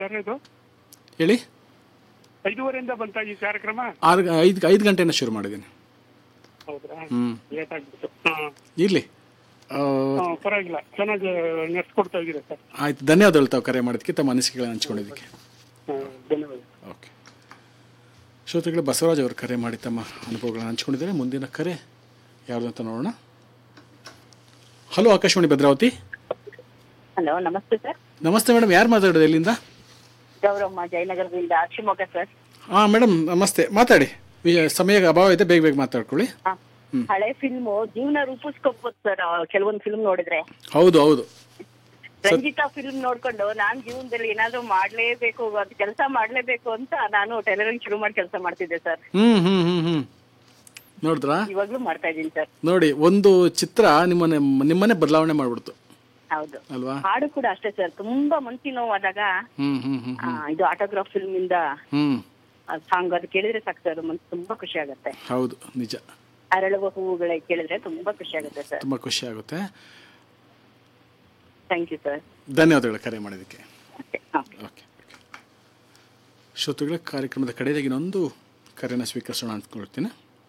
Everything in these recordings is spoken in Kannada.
ಸರ್ ಇದು ಹೇಳಿ ಐದೂವರೆಯಿಂದ ಬಂತ ಈ ಕಾರ್ಯಕ್ರಮ ಆರು ಐದು ಐದು ಗಂಟೆನ ಶುರು ಮಾಡಿದ್ದೀನಿ ಹೌದ್ರಾ ಹ್ಞೂ ಲೇಟ್ ಆಗ್ಬಿಟ್ಟು ಹಾಂ ಇರಲಿ ಪರವಾಗಿಲ್ಲ ಚೆನ್ನಾಗಿ ನಡೆಸ್ಕೊಡ್ತಾ ಇದ್ದೀರಾ ಸರ್ ಆಯ್ತು ಧನ್ಯವಾದಗಳು ತಾವು ಕರೆ ಮಾಡೋದಕ್ಕೆ ತಮ್ಮ ಅನಿಸಿಕೆಗಳನ್ನ ಹಂಚ್ಕೊಂಡಿದ್ದಕ್ಕೆ ಹಾಂ ಧನ್ಯವಾದ ಓಕೆ ಶ್ರೋತೃಗಳೇ ಬಸವರಾಜ್ ಅವರು ಕರೆ ಮಾಡಿ ತಮ್ಮ ಅನುಭವಗಳನ್ನ ಹಂಚ್ಕೊಂಡಿದ್ದಾರೆ ಮುಂದಿನ ಕರೆ ಯಾವುದು ಅಂತ ನೋಡೋಣ ಹಲೋ ಆಕಾಶವಾಣಿ ಭದ್ರಾವತಿ ಹಲೋ ನಮಸ್ತೆ ಸರ್ ನಮಸ್ತೆ ಮೇಡಮ್ ಯಾರು ಮಾತಾಡೋದು ಎಲ್ಲಿಂದ ಗೌರಮ್ಮ ಜಯನಗರದಿಂದ ಶಿವಮೊಗ್ಗ ಸರ್ ಹಾಂ ಮೇಡಮ್ ನಮಸ್ತೆ ಮಾತಾಡಿ ವಿ- ಸಮಯ ಅಭಾವ ಇದೆ ಬೇಗ ಬೇಗ ಮಾತಾಡ್ಕೊಳ್ಳಿ ಹ. ಹಳೆ ಫಿಲ್ಮ್ ಜೀವನ ರೂಪಿಸ್ಕೋಬಹುದು ಸರ್ ಕೆಲವೊಂದು ಫಿಲ್ಮ್ ನೋಡಿದ್ರೆ ಹೌದು ಹೌದು ರಂಜಿತಾ ಫಿಲ್ಮ್ ನೋಡ್ಕೊಂಡು ನಾನ್ ಜೀವನದಲ್ಲಿ ಏನಾದ್ರೂ ಮಾಡ್ಲೇಬೇಕು ಅದು ಕೆಲಸ ಮಾಡ್ಲೇಬೇಕು ಅಂತ ನಾನು ಟೈಲರಿಂಗ್ ಶುರು ಮಾಡಿ ಕೆಲಸ ಮಾಡ್ತಿದ್ದೆ ಸರ್ ಹ್ಞೂ ಹ್ಞೂ ಹ್ಞೂ ಹ್ಞೂ ನೋಡಿದ್ರಾ ಇವಾಗ್ಲೂ ಮಾಡ್ತಾ ಇದ್ದೀನಿ ಸರ್ ನೋಡಿ ಒಂದು ಚಿತ್ರ ನಿಮ್ಮನೆ ನಿಮ್ಮನೆ ಬದಲಾವಣೆ ಮಾಡ್ಬಿಡ್ತು ಹೌದು ಅಲ್ವಾ ಹಾಡು ಕೂಡ ಅಷ್ಟೇ ಸರ್ ತುಂಬಾ ಮನ್ಸಿ ನೋವಾದಾಗ ಹ್ಮ್ ಹ್ಮ್ ಹ್ಮ್ ಆ, ಇದು ಆಟೋಗ್ರಾಫ್ ಫಿಲ್ಮ್ ಇಂದ ಹ್ಮ್ ಸಾಂಗ್ ಅದು ಕೇಳಿದ್ರೆ ಸಾಕು ಸರ್ ಮನ್ಸು ತುಂಬಾ ಖುಷಿ ಆಗುತ್ತೆ ಹೌದು ನಿಜ ಅರಳುವ ಹೂವುಗಳೇ ಕೇಳಿದ್ರೆ ತುಂಬಾ ಖುಷಿ ಆಗುತ್ತೆ ಸರ್ ತುಂಬ ಖುಷಿ ಆಗುತ್ತೆ ಥ್ಯಾಂಕ್ ಯು ಸರ್ ಧನ್ಯವಾದಗಳು ಕರೆ ಮಾಡೋದಕ್ಕೆ ಹಾ ಓಕೆ ಶ್ರೋತೃಗಳ ಕಾರ್ಯಕ್ರಮದ ಕಡೆಯಾಗಿ ಇನ್ನೊಂದು ಕರೆನ ಸ್ವೀಕರಿಸೋಣ ಅಂದ್ಕೊಳ್ತೀನಿ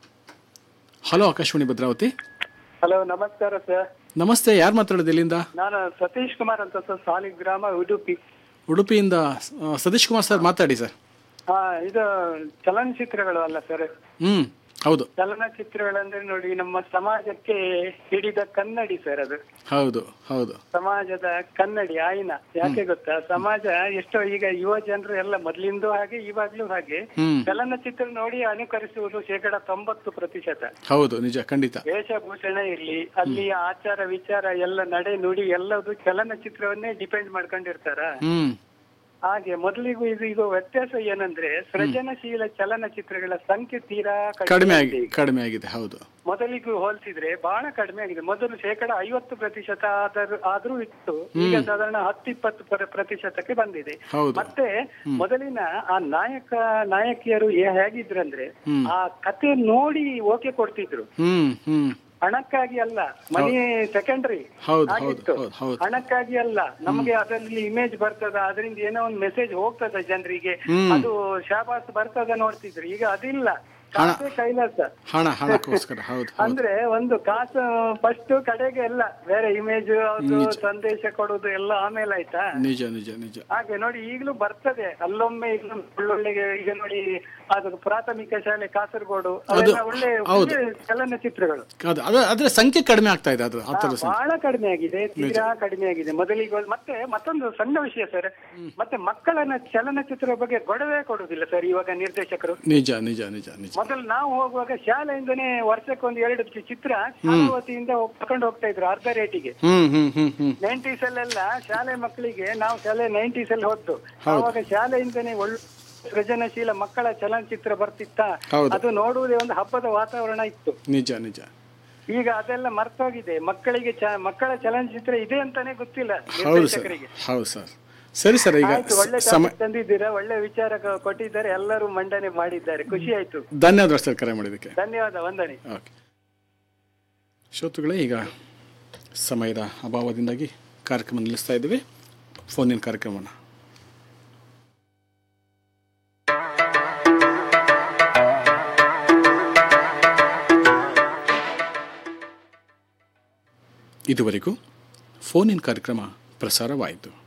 ಹಲೋ ಆಕಾಶವಾಣಿ ಭದ್ರಾವತಿ ಹಲೋ ನಮಸ್ಕಾರ ಸರ್ ನಮಸ್ತೆ ಯಾರು ಮಾತಾಡೋದು ಎಲ್ಲಿಂದ ನಾನು ಸತೀಶ್ ಕುಮಾರ್ ಅಂತ ಸರ್ ಸಾಲಿಗ್ರಾಮ ಉಡುಪಿ ಉಡುಪಿಯಿಂದ ಆ, ಸತೀಶ್ ಕುಮಾರ್ ಸರ್ ಮಾತಾಡಿ ಸರ್ ಹಾ ಇದು ಚಲನಚಿತ್ರಗಳು ಅಲ್ಲ ಸರ್ ಹ್ಞೂ ಹೌದು ಚಲನಚಿತ್ರಗಳಂದ್ರೆ ನೋಡಿ ನಮ್ಮ ಸಮಾಜಕ್ಕೆ ಹಿಡಿದ ಕನ್ನಡಿ ಸರ್ ಅದು ಹೌದು ಹೌದು ಸಮಾಜದ ಕನ್ನಡಿ ಆಯ್ನ ಯಾಕೆ ಗೊತ್ತಾ ಸಮಾಜ ಎಷ್ಟೋ ಈಗ ಯುವ ಜನರು ಎಲ್ಲ ಮೊದ್ಲಿಂದೂ ಹಾಗೆ ಇವಾಗ್ಲೂ ಹಾಗೆ ಹ್ಮ್. ಚಲನಚಿತ್ರ ನೋಡಿ ಅನುಕರಿಸುವುದು ಶೇಕಡ ತೊಂಬತ್ತು ಪ್ರತಿಶತ ಹೌದು ನಿಜ ಖಂಡಿತ ವೇಷಭೂಷಣ ಇರ್ಲಿ ಅಲ್ಲಿ ಆಚಾರ ವಿಚಾರ ಎಲ್ಲ ನಡೆ ನುಡಿ ಎಲ್ಲದು ಚಲನಚಿತ್ರವನ್ನೇ ಡಿಪೆಂಡ್ ಮಾಡ್ಕೊಂಡಿರ್ತಾರ ಹ್ಮ್ ಹಾಗೆ ಮೊದಲಿಗೂ ಇದು ಈಗ ವ್ಯತ್ಯಾಸ ಏನಂದ್ರೆ ಸೃಜನಶೀಲ ಚಲನಚಿತ್ರಗಳ ಸಂಖ್ಯೆ ತೀರಾ ಕಡಿಮೆ ಆಗಿದೆ ಆಗಿ ಈಗ. ಕಡಿಮೆ ಆಗಿದೆ ಹೌದು ಮೊದಲಿಗೂ ಹೋಲಿಸಿದ್ರೆ ಬಹಳ ಕಡಿಮೆ ಆಗಿದೆ ಮೊದಲು ಶೇಕಡ ಐವತ್ತು ಪ್ರತಿಶತ ಆದರೂ ಆದ್ರೂ ಇತ್ತು ಈಗ ಸಾಧಾರಣ ಹತ್ತಿಪ್ಪತ್ತು ಪ್ರ- ಪ್ರತಿಶತಕ್ಕೆ ಬಂದಿದೆ ಹೌದು. ಮತ್ತೆ ಮೊದಲಿನ ಆ ನಾಯಕ ನಾಯಕಿಯರು ಹೇ- ಹೇಗಿದ್ರಂದ್ರೆ ಆ ಕತೆ ನೋಡಿ ಓಕೆ ಕೊಡ್ತಿದ್ರು ಹ್ಮ್ ಹ್ಮ್ ಹಣಕ್ಕಾಗಿ ಅಲ್ಲ ಮನಿ ಸೆಕೆಂಡರಿ ಹೌದು, ಆಗಿತ್ತು ಹೌದು, ಹೌದು. ಹಣಕ್ಕಾಗಿ ಅಲ್ಲ ನಮಗೆ ಅದರಲ್ಲಿ ಇಮೇಜ್ ಬರ್ತದ ಅದರಿಂದ ಏನೋ ಒಂದು ಮೆಸೇಜ್ ಹೋಗ್ತದ ಜನರಿಗೆ ಅದು ಶಾಬಾಸ್ ಬರ್ತದ ನೋಡ್ತಿದ್ರು ಈಗ ಅದಿಲ್ಲ ಕಾಸೇ ಕೈಲಾಸ ಹಣ ಹಣಕ್ಕೋಸ್ಕರ ಹೌದು ಹೌದು ಅಂದ್ರೆ ಒಂದು ಕಾಸು ಫಸ್ಟ್ ಕಡೆಗೆ ಎಲ್ಲ ಬೇರೆ ಇಮೇಜ್ ಅದು ಸಂದೇಶ ಕೊಡುದು ಎಲ್ಲ ಆಮೇಲೆ ಆಯ್ತಾ ನಿಜ ನಿಜ ನಿಜ ಹಾಗೆ ನೋಡಿ ಈಗಲೂ ಬರ್ತದೆ ಅಲ್ಲೊಮ್ಮೆ ಇಲ್ಲೊಮ್ಮೆ ಒಳ್ಳೊಳ್ಳೆ ಈಗ ನೋಡಿ ಅದು ಪ್ರಾಥಮಿಕ ಶಾಲೆ ಕಾಸರಗೋಡು ಅವೆಲ್ಲ ಒಳ್ಳೆ ಹೌದು. ಒಳ್ಳೆ ಚಲನಚಿತ್ರಗಳು ಅದು ಅದು ಅದ್ರ ಸಂಖ್ಯೆ ಕಡಿಮೆ ಆಗ್ತಾ ಇದೆ ಅದು ಆ ಥರದ ಸಂಖ್ಯೆ ಬಹಳ ಕಡಿಮೆ ಆಗಿದೆ ತೀರಾ ಕಡಿಮೆ ಆಗಿದೆ ಮೊದಲಿಗೆ ಒಂದು- ಮತ್ತೆ ಮತ್ತೊಂದು ಸಣ್ಣ ವಿಷಯ ಸರ್ ಮತ್ತೆ ಮಕ್ಕಳನ್ನ ಚಲನಚಿತ್ರ ಬಗ್ಗೆ ಗೊಡವೆ ಕೊಡುದಿಲ್ಲ ಸರ್ ಇವಾಗ ನಿರ್ದೇಶಕರು ನಿಜ ನಿಜ ನಿಜ ನಿಜ ಮೊದಲು ನಾವು ಹೋಗುವಾಗ ಶಾಲೆಯಿಂದನೇ ವರ್ಷಕ್ಕೆ ಒಂದು ಎರಡು ಚಿ- ಚಿತ್ರ ಶಾಲಾ ವತಿಯಿಂದ ಹೋಗ್- ತಕೊಂಡು ಹೋಗ್ತಾ ಇದ್ರು ಅರ್ಧ ರೇಟಿಗೆ ಹ್ಮ್ ಹ್ಮ್ ಹ್ಮ್ ಹ್ಮ್ ನೈಂಟೀಸ್ ಅಲ್ಲೆಲ್ಲ ಶಾಲೆ ಮಕ್ಕಳಿಗೆ ನಾವು ಶಾಲೆ ನೈಂಟೀಸ್ ಅಲ್ಲಿ ಹೊತ್ತು ಅವಾಗ ಶಾಲೆಯಿಂದನೇ ಒಳ್ಳೆ ಸೃಜನಶೀಲ ಮಕ್ಕಳ ಚಲನಚಿತ್ರ ಬರ್ತಿತ್ತ ಹೌದು. ಅದು ನೋಡುವುದೇ ಒಂದು ಹಬ್ಬದ ವಾತಾವರಣ ಇತ್ತು ನಿಜ ನಿಜ ಈಗ ಅದೆಲ್ಲ ಮರ್ತೋಗಿದೆ ಮಕ್ಕಳಿಗೆ ಚ- ಮಕ್ಕಳ ಚಲನಚಿತ್ರ ಇದೆ ಅಂತಾನೆ ಗೊತ್ತಿಲ್ಲ ಹೌದು ಸರ್ ನಿರ್ದೇಶಕರಿಗೆ ಹೌದು ಸರ್ ಸರಿ ಸರ್ ಈಗ ಆಯ್ತು ಒಳ್ಳೆ ಸಮಯ topic ತಂದಿದ್ದೀರಾ ಒಳ್ಳೆ ವಿಚಾರ ಕ- ಕೊಟ್ಟಿದ್ದಾರೆ ಎಲ್ಲರೂ ಮಂಡನೆ ಮಾಡಿದ್ದಾರೆ ಖುಷಿ ಆಯ್ತು ಧನ್ಯವಾದ ಸರ್ ಕರೆ ಮಾಡಿದ್ದಕ್ಕೆ ಧನ್ಯವಾದ ವಂದನೆ ಓಕೆ ಶ್ರೋತೃಗಳೇ ಈಗ ಸಮಯದ ಅಭಾವದಿಂದಾಗಿ ಕಾರ್ಯಕ್ರಮ ನಿಲ್ಲಿಸ್ತಾ ಇದ್ದೀವಿ ಫೋನಿನ ಕಾರ್ಯಕ್ರಮನ ಇದುವರೆಗೂ ಫೋನಿನ ಕಾರ್ಯಕ್ರಮ ಪ್ರಸಾರವಾಯಿತು